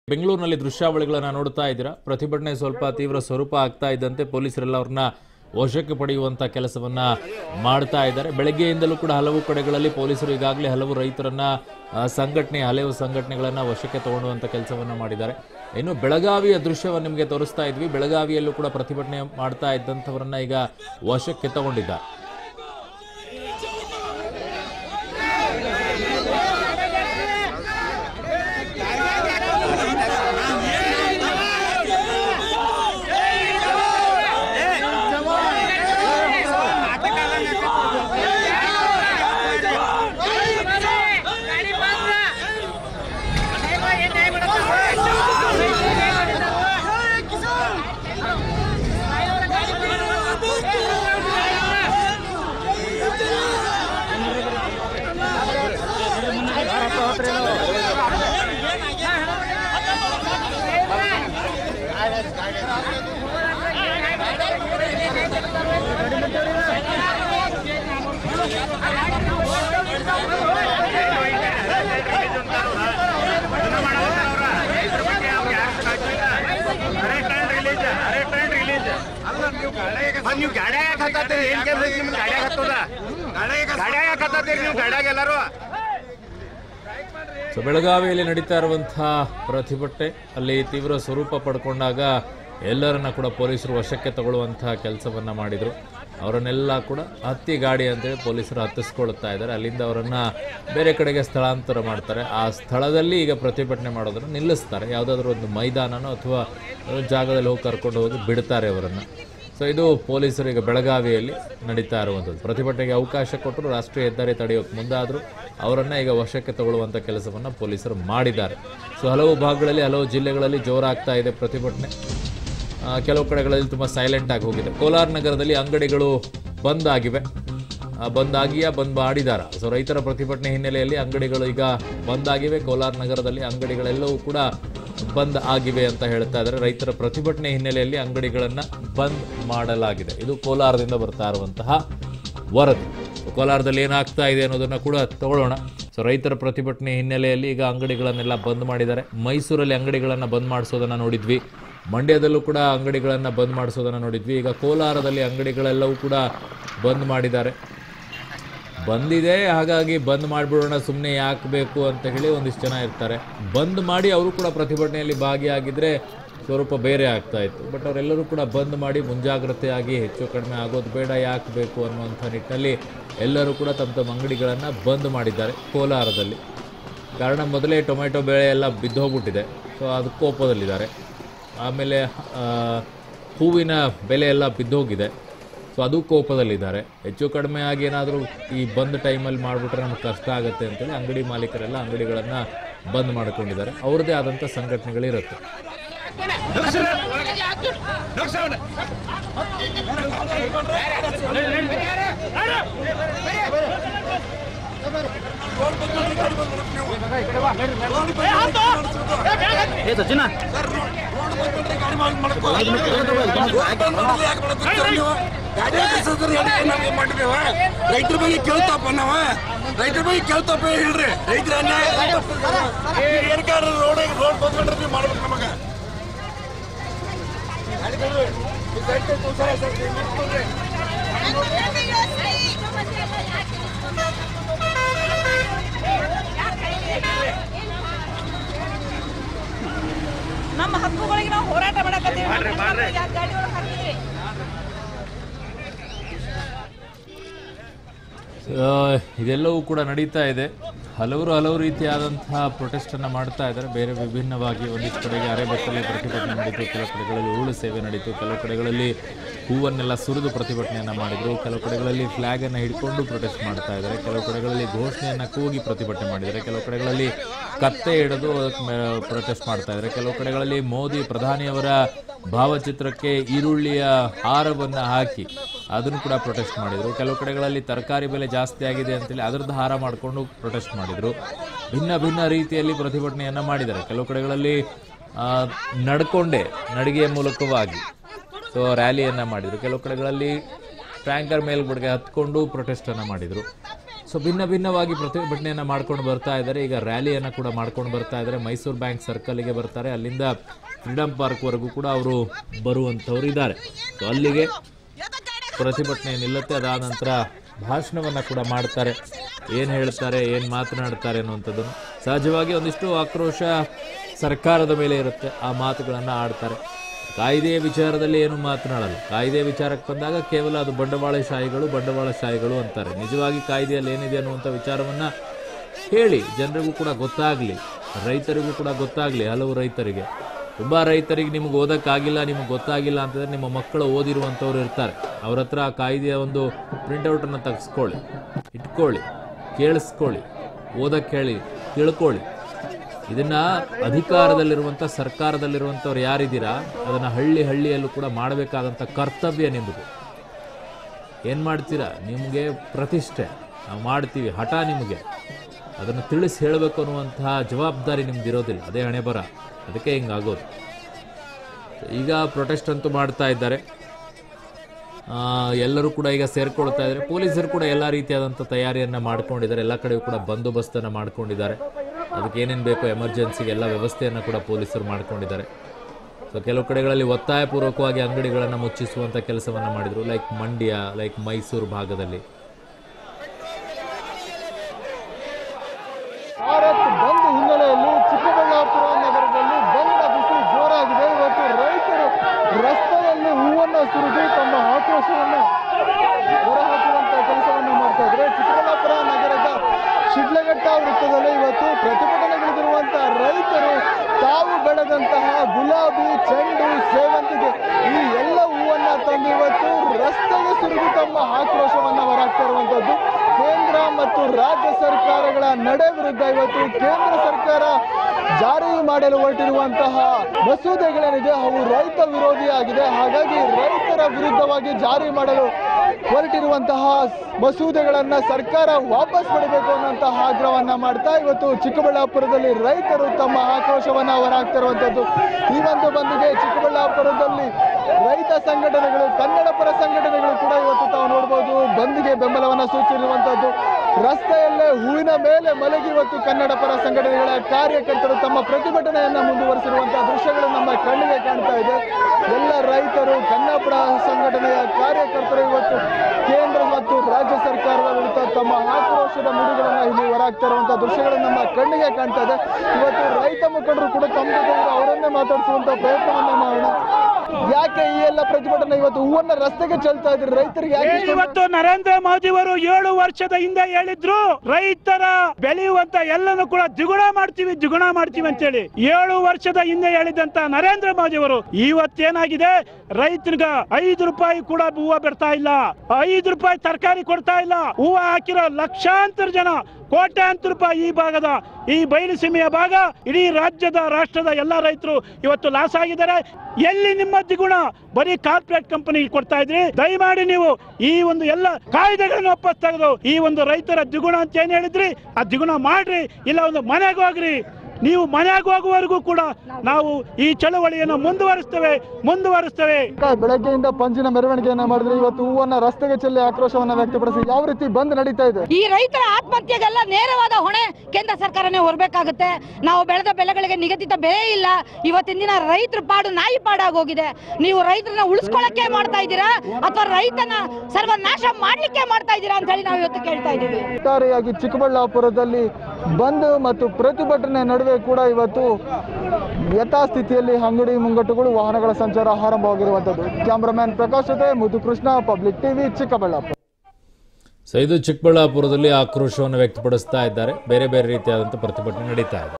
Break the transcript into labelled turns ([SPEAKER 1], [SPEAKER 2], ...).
[SPEAKER 1] ಬೆಂಗಳೂರಿನಲ್ಲಿ ದೃಶ್ಯಾವಳಿಗಳನ್ನ ನೋಡ್ತಾ ಇದ್ದೀರಾ ಪ್ರತಿಭಟನೆ ಸ್ವಲ್ಪ ತೀವ್ರ ಸ್ವರೂಪ ಆಗ್ತಾ ಇದ್ದಂತೆ ಪೊಲೀಸರೆಲ್ಲ ಅವ್ರನ್ನ ವಶಕ್ಕೆ ಪಡೆಯುವಂತ ಕೆಲಸವನ್ನ ಮಾಡ್ತಾ ಇದ್ದಾರೆ ಬೆಳಗ್ಗೆಯಿಂದಲೂ ಕೂಡ ಹಲವು ಕಡೆಗಳಲ್ಲಿ ಪೊಲೀಸರು ಈಗಾಗಲೇ ಹಲವು ರೈತರನ್ನ ಆ, ಸಂಘಟನೆ ಹಲವು ಸಂಘಟನೆಗಳನ್ನ ವಶಕ್ಕೆ ತಗೊಳ್ಳುವಂತ ಕೆಲಸವನ್ನ ಮಾಡಿದ್ದಾರೆ ಇನ್ನು ಬೆಳಗಾವಿಯ ದೃಶ್ಯವನ್ನು ನಿಮಗೆ ತೋರಿಸ್ತಾ ಇದ್ವಿ ಬೆಳಗಾವಿಯಲ್ಲೂ ಕೂಡ ಪ್ರತಿಭಟನೆ ಮಾಡ್ತಾ ಇದ್ದಂಥವರನ್ನ ಈಗ ವಶಕ್ಕೆ ತಗೊಂಡಿದ್ದಾರೆ
[SPEAKER 2] ನೀವು ಗಾಡ್ಯಾಗ ಹತ್ತತ್ತೀರಿ ಏನ್ ಕೆಲ್ಸ ಐತಿ ನಿಮ್ದು ಗಾಡ್ಯಾಗ ಹತ್ತದ ಗಾಡ್ಯಾಗ ಹತ್ತತ್ತೀರಿ ನೀವು ಗಾಡ್ಯಾಗ ಎಲ್ಲಾರು
[SPEAKER 1] ಸೊ ಬೆಳಗಾವಿಯಲ್ಲಿ ನಡೀತಾ ಇರುವಂತಹ ಪ್ರತಿಭಟನೆ ಅಲ್ಲಿ ತೀವ್ರ ಸ್ವರೂಪ ಪಡ್ಕೊಂಡಾಗ ಎಲ್ಲರನ್ನ ಕೂಡ ಪೊಲೀಸರು ವಶಕ್ಕೆ ತಗೊಳ್ಳುವಂತಹ ಕೆಲಸವನ್ನ ಮಾಡಿದ್ರು ಅವರನ್ನೆಲ್ಲ ಕೂಡ ಹತ್ತಿ ಗಾಡಿ ಅಂತೇಳಿ ಪೊಲೀಸರು ಹತ್ತಿಸ್ಕೊಳ್ತಾ ಇದ್ದಾರೆ ಅಲ್ಲಿಂದ ಅವರನ್ನ ಬೇರೆ ಕಡೆಗೆ ಸ್ಥಳಾಂತರ ಮಾಡ್ತಾರೆ ಆ ಸ್ಥಳದಲ್ಲಿ ಈಗ ಪ್ರತಿಭಟನೆ ಮಾಡೋದನ್ನು ನಿಲ್ಲಿಸ್ತಾರೆ ಯಾವುದಾದ್ರೂ ಒಂದು ಮೈದಾನನೋ ಅಥವಾ ಒಂದು ಜಾಗದಲ್ಲಿ ಹೋಗಿ ಕರ್ಕೊಂಡು ಹೋಗಿ ಬಿಡ್ತಾರೆ ಅವರನ್ನು ಸೊ ಇದು ಪೊಲೀಸರು ಈಗ ಬೆಳಗಾವಿಯಲ್ಲಿ ನಡೀತಾ ಇರುವಂಥದ್ದು ಪ್ರತಿಭಟನೆಗೆ ಅವಕಾಶ ಕೊಟ್ಟರು ರಾಷ್ಟ್ರೀಯ ಹೆದ್ದಾರಿ ತಡೆಯೋಕೆ ಮುಂದಾದರೂ ಅವರನ್ನ ಈಗ ವಶಕ್ಕೆ ತಗೊಳ್ಳುವಂಥ ಕೆಲಸವನ್ನು ಪೊಲೀಸರು ಮಾಡಿದ್ದಾರೆ ಸೊ ಹಲವು ಭಾಗಗಳಲ್ಲಿ ಹಲವು ಜಿಲ್ಲೆಗಳಲ್ಲಿ ಜೋರಾಗ್ತಾ ಇದೆ ಪ್ರತಿಭಟನೆ ಆ, ಕೆಲವು ಕಡೆಗಳಲ್ಲಿ ತುಂಬ ಸೈಲೆಂಟ್ ಆಗಿ ಹೋಗಿದೆ ಕೋಲಾರ ನಗರದಲ್ಲಿ ಅಂಗಡಿಗಳು ಬಂದ್ ಆಗಿವೆ ಆ, ಬಂದ್ ಆಗಿಯಾ ಬಂದ್ ಮಾಡಿದಾರ ಸೊ ರೈತರ ಪ್ರತಿಭಟನೆ ಹಿನ್ನೆಲೆಯಲ್ಲಿ ಅಂಗಡಿಗಳು ಈಗ ಬಂದ್ ಆಗಿವೆ ಕೋಲಾರ ನಗರದಲ್ಲಿ ಅಂಗಡಿಗಳೆಲ್ಲವೂ ಕೂಡ ಬಂದ್ ಆಗಿವೆ ಅಂತ ಹೇಳ್ತಾ ಇದ್ದಾರೆ ರೈತರ ಪ್ರತಿಭಟನೆ ಹಿನ್ನೆಲೆಯಲ್ಲಿ ಅಂಗಡಿಗಳನ್ನ ಬಂದ್ ಮಾಡಲಾಗಿದೆ ಇದು ಕೋಲಾರದಿಂದ ಬರ್ತಾ ಇರುವಂತಹ ವರದಿ ಕೋಲಾರದಲ್ಲಿ ಏನಾಗ್ತಾ ಇದೆ ಅನ್ನೋದನ್ನ ಕೂಡ ತಗೊಳ್ಳೋಣ ಸೊ ರೈತರ ಪ್ರತಿಭಟನೆ ಹಿನ್ನೆಲೆಯಲ್ಲಿ ಈಗ ಅಂಗಡಿಗಳನ್ನೆಲ್ಲ ಬಂದ್ ಮಾಡಿದ್ದಾರೆ ಮೈಸೂರಲ್ಲಿ ಅಂಗಡಿಗಳನ್ನು ಬಂದ್ ಮಾಡಿಸೋದನ್ನ ನೋಡಿದ್ವಿ ಮಂಡ್ಯದಲ್ಲೂ ಕೂಡ ಅಂಗಡಿಗಳನ್ನು ಬಂದ್ ಮಾಡಿಸೋದನ್ನ ನೋಡಿದ್ವಿ ಈಗ ಕೋಲಾರದಲ್ಲಿ ಅಂಗಡಿಗಳೆಲ್ಲವೂ ಕೂಡ ಬಂದ್ ಮಾಡಿದ್ದಾರೆ ಬಂದಿದೆ ಹಾಗಾಗಿ ಬಂದ್ ಮಾಡಿಬಿಡೋಣ ಸುಮ್ಮನೆ ಯಾಕೆ ಬೇಕು ಅಂತ ಹೇಳಿ ಒಂದಿಷ್ಟು ಜನ ಇರ್ತಾರೆ ಬಂದ್ ಮಾಡಿ ಅವರು ಕೂಡ ಪ್ರತಿಭಟನೆಯಲ್ಲಿ ಭಾಗಿಯಾಗಿದ್ರೆ ಸ್ವರೂಪ ಬೇರೆ ಆಗ್ತಾ ಇತ್ತು ಬಟ್ ಅವರೆಲ್ಲರೂ ಕೂಡ ಬಂದ್ ಮಾಡಿ ಮುಂಜಾಗ್ರತೆಯಾಗಿ ಹೆಚ್ಚು ಕಡಿಮೆ ಆಗೋದು ಬೇಡ ಯಾಕೆ ಬೇಕು ಅನ್ನುವಂಥ ನಿಟ್ಟಿನಲ್ಲಿ ಎಲ್ಲರೂ ಕೂಡ ತಮ್ಮ ತಮ್ಮ ಅಂಗಡಿಗಳನ್ನು ಬಂದ್ ಮಾಡಿದ್ದಾರೆ ಕೋಲಾರದಲ್ಲಿ ಕಾರಣ ಮೊದಲೇ ಟೊಮೆಟೊ ಬೆಳೆ ಎಲ್ಲ ಬಿದ್ದೋಗ್ಬಿಟ್ಟಿದೆ ಸೊ ಅದು ಕೋಪದಲ್ಲಿದ್ದಾರೆ ಆಮೇಲೆ ಆ, ಹೂವಿನ ಬೆಲೆ ಎಲ್ಲ ಬಿದ್ದೋಗಿದೆ ಸೊ ಅದು ಕೋಪದಲ್ಲಿದ್ದಾರೆ ಹೆಚ್ಚು ಕಡಿಮೆ ಆಗಿ ಏನಾದರೂ ಈ ಬಂದ್ ಟೈಮಲ್ಲಿ ಮಾಡಿಬಿಟ್ರೆ ನಮ್ಗೆ ಕಷ್ಟ ಆಗುತ್ತೆ ಅಂತೇಳಿ ಅಂಗಡಿ ಮಾಲೀಕರೆಲ್ಲ ಅಂಗಡಿಗಳನ್ನು ಬಂದ್ ಮಾಡ್ಕೊಂಡಿದ್ದಾರೆ ಅವ್ರದ್ದೇ ಆದಂಥ ಸಂಘಟನೆಗಳಿರುತ್ತೆ
[SPEAKER 3] ರೈತರ ಬಗ್ಗೆ ಕೇಳ್ತಾಪ ನಾವ ರೈತರ ಬಗ್ಗೆ ಕೇಳ್ತಾಪ ಹೇಳ್ರಿ ರೈತರ ಅನ್ಯಾಯ ಏನ್ಕಾರ ರೋಡ್ ರೋಡ್ ಬಂದ್ಕೊಂಡ್ರೆ ನೀವು ಮಾಡ್ಬೇಕು ನಮಗ
[SPEAKER 4] ನಮ್ಮ ಹಕ್ಕುಗಳಿಗೆ ನಾವು ಹೋರಾಟ ಮಾಡಕತ್ತೀವಿ ನಮ್ಮ ಹೆಣ್ಮಕ್ಳು ಯಾಕ್ ಗಾಡಿ ಒಳಗ್ ಹಾಕಿದ್ರಿ?
[SPEAKER 1] ಆ, ಇದೆಲ್ಲವೂ ಕೂಡ ನಡೀತಾ ಇದೆ ಹಲವರು ಹಲವು ರೀತಿಯಾದಂತಹ ಪ್ರೊಟೆಸ್ಟನ್ನು ಮಾಡ್ತಾ ಇದ್ದಾರೆ ಬೇರೆ ವಿಭಿನ್ನವಾಗಿ ಒಂದಿಷ್ಟು ಕಡೆಗೆ ಅರೆಬೆತ್ತಲೆ ಪ್ರತಿಭಟನೆ ನಡೀತು ಕೆಲವು ಕಡೆಗಳಲ್ಲಿ ಉರುಳು ಸೇವೆ ನಡೀತು ಕೆಲವು ಕಡೆಗಳಲ್ಲಿ ಹೂವನ್ನೆಲ್ಲ ಸುರಿದು ಪ್ರತಿಭಟನೆಯನ್ನು ಮಾಡಿದರು ಕೆಲವು ಕಡೆಗಳಲ್ಲಿ ಫ್ಲ್ಯಾಗನ್ನು ಹಿಡ್ಕೊಂಡು ಪ್ರೊಟೆಸ್ಟ್ ಮಾಡ್ತಾ ಇದ್ದಾರೆ ಕೆಲವು ಕಡೆಗಳಲ್ಲಿ ಘೋಷಣೆಯನ್ನು ಕೂಗಿ ಪ್ರತಿಭಟನೆ ಮಾಡಿದ್ದಾರೆ ಕೆಲವು ಕಡೆಗಳಲ್ಲಿ ಕತ್ತೆ ಹಿಡಿದು ಪ್ರೊಟೆಸ್ಟ್ ಮಾಡ್ತಾ ಇದ್ದಾರೆ ಕೆಲವು ಕಡೆಗಳಲ್ಲಿ ಮೋದಿ ಪ್ರಧಾನಿಯವರ ಭಾವಚಿತ್ರಕ್ಕೆ ಈರುಳ್ಳಿಯ ಹಾರವನ್ನು ಹಾಕಿ ಅದನ್ನು ಕೂಡ ಪ್ರೊಟೆಸ್ಟ್ ಮಾಡಿದರು ಕೆಲವು ಕಡೆಗಳಲ್ಲಿ ತರಕಾರಿ ಬೆಲೆ ಜಾಸ್ತಿ ಆಗಿದೆ ಅಂತೇಳಿ ಅದರದ್ದು ಹಾರ ಮಾಡಿಕೊಂಡು ಪ್ರೊಟೆಸ್ಟ್ ಮಾಡಿದರು ಭಿನ್ನ ಭಿನ್ನ ರೀತಿಯಲ್ಲಿ ಪ್ರತಿಭಟನೆಯನ್ನು ಮಾಡಿದ್ದಾರೆ ಕೆಲವು ಕಡೆಗಳಲ್ಲಿ ಆ, ನಡ್ಕೊಂಡೆ ನಡಿಗೆಯ ಮೂಲಕವಾಗಿ ಸೊ ರ್ಯಾಲಿಯನ್ನು ಮಾಡಿದರು ಕೆಲವು ಕಡೆಗಳಲ್ಲಿ ಟ್ಯಾಂಕರ್ ಮೇಲ್ಗಡೆಗೆ ಹತ್ಕೊಂಡು ಪ್ರೊಟೆಸ್ಟನ್ನು ಮಾಡಿದರು ಸೊ ಭಿನ್ನ ಭಿನ್ನವಾಗಿ ಪ್ರತಿಭಟನೆಯನ್ನು ಮಾಡ್ಕೊಂಡು ಬರ್ತಾ ಇದ್ದಾರೆ ಈಗ ರ್ಯಾಲಿಯನ್ನು ಕೂಡ ಮಾಡ್ಕೊಂಡು ಬರ್ತಾ ಇದ್ದಾರೆ ಮೈಸೂರು ಬ್ಯಾಂಕ್ ಸರ್ಕಲ್ಗೆ ಬರ್ತಾರೆ ಅಲ್ಲಿಂದ ಫ್ರೀಡಮ್ ಪಾರ್ಕ್ವರೆಗೂ ಕೂಡ ಅವರು ಬರುವಂಥವ್ರು ಇದ್ದಾರೆ ಸೊ ಅಲ್ಲಿಗೆ ಪ್ರತಿಭಟನೆ ನಿಲ್ಲುತ್ತೆ ಅದಾದ ನಂತರ ಭಾಷಣವನ್ನು ಕೂಡ ಮಾಡ್ತಾರೆ ಏನು ಹೇಳ್ತಾರೆ ಏನು ಮಾತನಾಡ್ತಾರೆ ಅನ್ನುವಂಥದ್ದನ್ನು ಸಹಜವಾಗಿ ಒಂದಿಷ್ಟು ಆಕ್ರೋಶ ಸರ್ಕಾರದ ಮೇಲೆ ಇರುತ್ತೆ ಆ ಮಾತುಗಳನ್ನು ಆಡ್ತಾರೆ ಕಾಯ್ದೆಯ ವಿಚಾರದಲ್ಲಿ ಏನು ಮಾತನಾಡಲ್ಲ ಕಾಯ್ದೆಯ ವಿಚಾರಕ್ಕೆ ಬಂದಾಗ ಕೇವಲ ಅದು ಬಂಡವಾಳಶಾಹಿಗಳು ಬಂಡವಾಳಶಾಹಿಗಳು ಅಂತಾರೆ ನಿಜವಾಗಿ ಕಾಯ್ದೆಯಲ್ಲಿ ಏನಿದೆ ಅನ್ನುವಂಥ ವಿಚಾರವನ್ನು ಹೇಳಿ ಜನರಿಗೂ ಕೂಡ ಗೊತ್ತಾಗಲಿ ರೈತರಿಗೂ ಕೂಡ ಗೊತ್ತಾಗಲಿ ಹಲವು ರೈತರಿಗೆ ತುಂಬ ರೈತರಿಗೆ ನಿಮಗೆ ಓದೋಕ್ಕಾಗಿಲ್ಲ ನಿಮಗೆ ಗೊತ್ತಾಗಿಲ್ಲ ಅಂತಂದರೆ ನಿಮ್ಮ ಮಕ್ಕಳು ಓದಿರುವಂಥವ್ರು ಇರ್ತಾರೆ ಅವ್ರ ಹತ್ರ ಆ ಕಾಯ್ದೆಯ ಒಂದು ಪ್ರಿಂಟೌಟನ್ನು ತೆಗೆಸ್ಕೊಳ್ಳಿ ಇಟ್ಕೊಳ್ಳಿ ಕೇಳಿಸ್ಕೊಳ್ಳಿ ಓದಕ್ಕೆ ಹೇಳಿ ತಿಳ್ಕೊಳ್ಳಿ ಇದನ್ನ ಅಧಿಕಾರದಲ್ಲಿರುವಂಥ ಸರ್ಕಾರದಲ್ಲಿರುವಂಥವ್ರು ಯಾರಿದ್ದೀರಾ ಅದನ್ನು ಹಳ್ಳಿ ಹಳ್ಳಿಯಲ್ಲೂ ಕೂಡ ಮಾಡಬೇಕಾದಂಥ ಕರ್ತವ್ಯ ನಿಮ್ಮದು ಏನು ಮಾಡ್ತೀರಾ ನಿಮಗೆ ಪ್ರತಿಷ್ಠೆ ನಾವು ಮಾಡ್ತೀವಿ ಹಠ ನಿಮಗೆ ಅದನ್ನು ತಿಳಿಸಿ ಹೇಳಬೇಕು ಅನ್ನುವಂತಹ ಜವಾಬ್ದಾರಿ ನಿಮ್ದು ಇರೋದಿಲ್ಲ ಅದೇ ಹಣೆ ಬರ ಅದಕ್ಕೆ ಹಿಂಗಾಗೋದು ಈಗ ಪ್ರೊಟೆಸ್ಟ್ ಅಂತೂ ಮಾಡ್ತಾ ಇದ್ದಾರೆ ಆ, ಎಲ್ಲರೂ ಕೂಡ ಈಗ ಸೇರ್ಕೊಳ್ತಾ ಇದ್ದಾರೆ ಪೊಲೀಸರು ಕೂಡ ಎಲ್ಲ ರೀತಿಯಾದಂಥ ತಯಾರಿಯನ್ನು ಮಾಡ್ಕೊಂಡಿದ್ದಾರೆ ಎಲ್ಲ ಕಡೆಯೂ ಕೂಡ ಬಂದೋಬಸ್ತನ್ನು ಮಾಡ್ಕೊಂಡಿದ್ದಾರೆ ಅದಕ್ಕೆ ಏನೇನು ಬೇಕೋ ಎಮರ್ಜೆನ್ಸಿಗೆ ಎಲ್ಲ ವ್ಯವಸ್ಥೆಯನ್ನು ಕೂಡ ಪೊಲೀಸರು ಮಾಡ್ಕೊಂಡಿದ್ದಾರೆ ಸೊ ಕೆಲವು ಕಡೆಗಳಲ್ಲಿ ಒತ್ತಾಯಪೂರ್ವಕವಾಗಿ ಅಂಗಡಿಗಳನ್ನು ಮುಚ್ಚಿಸುವಂಥ ಕೆಲಸವನ್ನು ಮಾಡಿದರು ಲೈಕ್ ಮಂಡ್ಯ ಲೈಕ್ ಮೈಸೂರು ಭಾಗದಲ್ಲಿ
[SPEAKER 5] ಭಾರತ್ ಬಂದ್ ಹಿನ್ನೆಲೆಯಲ್ಲಿ ಚಿಕ್ಕಬಳ್ಳಾಪುರ ನಗರದಲ್ಲಿ ಬಂದ್ ಬಿಸಿ ಜೋರಾಗಿದೆ ಇವತ್ತು ರೈತರು ರಸ್ತೆಯಲ್ಲಿ ಹೂವನ್ನ ಸುರಿದು ತಮ್ಮ ಆಕ್ರೋಶವನ್ನ ಹೊರಹಾಕುವಂತ ಕೆಲಸವನ್ನ ಮಾಡ್ತಾ ಇದ್ದಾರೆ ಚಿಕ್ಕಬಳ್ಳಾಪುರ ನಗರದ ಶಿಡ್ಲಘಟ್ಟ ವೃತ್ತದಲ್ಲಿ ಇವತ್ತು ಪ್ರತಿಭಟನೆಗಿಳಿದಿರುವಂತ ರೈತರು ತಾವು ಬೆಳೆದಂತಹ ಗುಲಾಬಿ ಚೆಂಡು ಸೇವಂತಿಗೆ ಈ ಎಲ್ಲ ಹೂವನ್ನ ತಂದು ಇವತ್ತು ರಸ್ತೆಗೆ ಸುರಿದು ತಮ್ಮ ಆಕ್ರೋಶವನ್ನ ಹೊರಹಾಕ್ತಾ ಇರುವಂತದ್ದು ಕೇಂದ್ರ ಮತ್ತು ರಾಜ್ಯ ಸರ್ಕಾರಗಳ ನಡೆ ವಿರುದ್ಧ ಇವತ್ತು ಕೇಂದ್ರ ಸರ್ಕಾರ ಜಾರಿ ಮಾಡಲು ಹೊರಟಿರುವಂತಹ ಮಸೂದೆಗಳೇನಿದೆ ಅವು ರೈತ ವಿರೋಧಿಯಾಗಿದೆ ಹಾಗಾಗಿ ರೈತರ ವಿರುದ್ಧವಾಗಿ ಜಾರಿ ಮಾಡಲು ಹೊರಟಿರುವಂತಹ ಮಸೂದೆಗಳನ್ನ ಸರ್ಕಾರ ವಾಪಸ್ ಪಡಿಬೇಕು ಅನ್ನುವಂತಹ ಆಗ್ರಹವನ್ನ ಮಾಡ್ತಾ ಇವತ್ತು ಚಿಕ್ಕಬಳ್ಳಾಪುರದಲ್ಲಿ ರೈತರು ತಮ್ಮ ಆಕ್ರೋಶವನ್ನ ಹೊರಹಾಕ್ತಿರುವಂತದ್ದು ಈ ಒಂದು ಬಂದಿಗೆ ಚಿಕ್ಕಬಳ್ಳಾಪುರದಲ್ಲಿ ರೈತ ಸಂಘಟನೆಗಳು ಕನ್ನಡ ಪರ ಸಂಘಟನೆಗಳು ಕೂಡ ಇವತ್ತು ತಾವು ನೋಡಬಹುದು ಬಂದ್ಗೆ ಬೆಂಬಲವನ್ನ ಸೂಚಿಸಿರುವಂತದ್ದು ರಸ್ತೆಯಲ್ಲೇ ಹೂವಿನ ಮೇಲೆ ಮಲಗಿ ಇವತ್ತು ಕನ್ನಡ ಪರ ಸಂಘಟನೆಗಳ ಕಾರ್ಯಕರ್ತರು ತಮ್ಮ ಪ್ರತಿಭಟನೆಯನ್ನ ಮುಂದುವರಿಸಿರುವಂತಹ ದೃಶ್ಯಗಳು ನಮ್ಮ ಕಣ್ಣಿಗೆ ಕಾಣ್ತಾ ಇದೆ ಎಲ್ಲ ರೈತರು ಕನ್ನಡ ಸಂಘಟನೆಯ ಕಾರ್ಯಕರ್ತರು ಇವತ್ತು ಕೇಂದ್ರ ಮತ್ತು ರಾಜ್ಯ ಸರ್ಕಾರದ ವಿರುದ್ಧ ತಮ್ಮ ಆಕ್ರೋಶದ ನುಡಿಗಳನ್ನ ಇಲ್ಲಿ ಹೊರಹಾಕ್ತಾ ಇರುವಂತಹ ದೃಶ್ಯಗಳು ನಮ್ಮ ಕಣ್ಣಿಗೆ ಕಾಣ್ತಾ ಇದೆ ಇವತ್ತು ರೈತ ಮುಖಂಡರು ಕೂಡ ತಮ್ಮ ಜೊತೆ ಇದ್ರು ಅವರನ್ನೇ ಮಾತಾಡಿಸುವಂತ ಪ್ರಯತ್ನವನ್ನ ಮಾಡೋಣ ಯಾಕೆ ಈ ಎಲ್ಲ ಪ್ರತಿಭಟನೆ ಇವತ್ತು ಹೂವನ್ನ ರಸ್ತೆಗೆ ಚೆಲ್ತಾ ಇದ್ರಿ ರೈತರಿಗೆ ಯಾಕೆ ಇಷ್ಟೊಂದು-
[SPEAKER 6] ಇವತ್ತು ನರೇಂದ್ರ ಮೋದಿ ಅವರು ಏಳು ವರ್ಷದ ಹಿಂದೆ ಹೇಳಿದ್ರು ರೈತರ ಬೆಳೆಯುವಂತ ಎಲ್ಲನೂ ಕೂಡ ದ್ವಿಗುಣ ಮಾಡ್ತೀವಿ ದ್ವಿಗುಣ ಮಾಡ್ತೀವಿ ಅಂತೇಳಿ ಏಳು ವರ್ಷದ ಹಿಂದೆ ಹೇಳಿದಂತ ನರೇಂದ್ರ ಮೋದಿ ಅವರು ಇವತ್ತೇನಾಗಿದೆ ರೈತರಿಗ ಐದು ರೂಪಾಯಿ ಕೂಡ ಹೂವು ಬಿಡ್ತಾ ಇಲ್ಲ ಐದು ರೂಪಾಯಿ ತರಕಾರಿ ಕೊಡ್ತಾ ಇಲ್ಲ ಹೂವು ಹಾಕಿರೋ ಲಕ್ಷಾಂತರ ಜನ ಕೋಟ್ಯಾಂತರ ರೂಪಾಯಿ ಈ ಭಾಗದ ಈ ಬಯಲು ಸೀಮೆಯ ಭಾಗ ಇಡೀ ರಾಜ್ಯದ ರಾಷ್ಟ್ರದ ಎಲ್ಲ ರೈತರು ಇವತ್ತು ಲಾಸ್ ಆಗಿದ್ದಾರೆ ಎಲ್ಲಿ ನಿಮ್ಮ ದ್ವಿಗುಣ ಬರೀ ಕಾರ್ಪೊರೇಟ್ ಕಂಪನಿ ಕೊಡ್ತಾ ಇದ್ರಿ ದಯಮಾಡಿ ನೀವು ಈ ಒಂದು ಎಲ್ಲ ಕಾಯ್ದೆಗಳನ್ನು ವಾಪಸ್ ತೆಗೆದು ಈ ಒಂದು ರೈತರ ದ್ವಿಗುಣ ಅಂತ ಏನ್ ಹೇಳಿದ್ರಿ ಆ ದ್ವಿಗುಣ ಮಾಡ್ರಿ ಇಲ್ಲ ಒಂದು ಮನೆಗೆ ಹೋಗ್ರಿ ನೀವು ಮನೆಗೆ ಹೋಗುವವರೆಗೂ ಕೂಡ ನಾವು ಈ ಚಳವಳಿಯನ್ನು ಮುಂದುವರಿಸ್ತೇವೆ ಮುಂದುವರಿಸ್ತೇವೆ
[SPEAKER 5] ಬೆಳಗ್ಗೆಯಿಂದ ಪಂಜಿನ ಮೆರವಣಿಗೆಯನ್ನ ಮಾಡಿದ್ರೆ ಇವತ್ತು ಹೂವನ್ನ ರಸ್ತೆಗೆ ಚೆಲ್ಲಿ ಆಕ್ರೋಶವನ್ನ ವ್ಯಕ್ತಪಡಿಸಿ ಯಾವ ರೀತಿ ಬಂದ್ ನಡೀತಾ ಇದೆ
[SPEAKER 7] ಈ ರೈತರ ಆತ್ಮಹತ್ಯೆಗೆಲ್ಲ ನೇರವಾದ ಹೊಣೆ ಕೇಂದ್ರ ಸರ್ಕಾರನೇ ಹೊರಬೇಕಾಗುತ್ತೆ ನಾವು ಬೆಳೆದ ಬೆಳೆಗಳಿಗೆ ನಿಗದಿತ ಬೆಲೆ ಇಲ್ಲ ಇವತ್ತಿನ ದಿನ ರೈತರ ಪಾಡು ನಾಯಿ ಪಾಡಾಗಿ ಹೋಗಿದೆ ನೀವು ರೈತರನ್ನ ಉಳಿಸ್ಕೊಳ್ಳಕ್ಕೆ ಮಾಡ್ತಾ ಇದ್ದೀರಾ ಅಥವಾ ರೈತನ ಸರ್ವನಾಶ ಮಾಡ್ಲಿಕ್ಕೆ ಮಾಡ್ತಾ ಇದ್ದೀರಾ ಅಂತ ಹೇಳಿ ನಾವು ಇವತ್ತು ಕೇಳ್ತಾ ಇದ್ದೀವಿ
[SPEAKER 5] ಒಟ್ಟಾರೆಯಾಗಿ ಚಿಕ್ಕಬಳ್ಳಾಪುರದಲ್ಲಿ ಬಂದ್ ಮತ್ತು ಪ್ರತಿಭಟನೆ ನಡುವೆ ಕೂಡ ಇವತ್ತು ಯಥಾಸ್ಥಿತಿಯಲ್ಲಿ ಅಂಗಡಿ ಮುಂಗಟ್ಟುಗಳು ವಾಹನಗಳ ಸಂಚಾರ ಆರಂಭವಾಗಿರುವಂತದ್ದು ಕ್ಯಾಮ್ರಾಮ್ಯಾನ್ ಪ್ರಕಾಶ್ ಜೊತೆ Muddu Krishna public TV Chikkaballapura
[SPEAKER 1] so ಇದು ಚಿಕ್ಕಬಳ್ಳಾಪುರದಲ್ಲಿ ಆಕ್ರೋಶವನ್ನು ವ್ಯಕ್ತಪಡಿಸ್ತಾ ಇದ್ದಾರೆ ಬೇರೆ ಬೇರೆ ರೀತಿಯಾದಂಥ ಪ್ರತಿಭಟನೆ ನಡೀತಾ ಇದೆ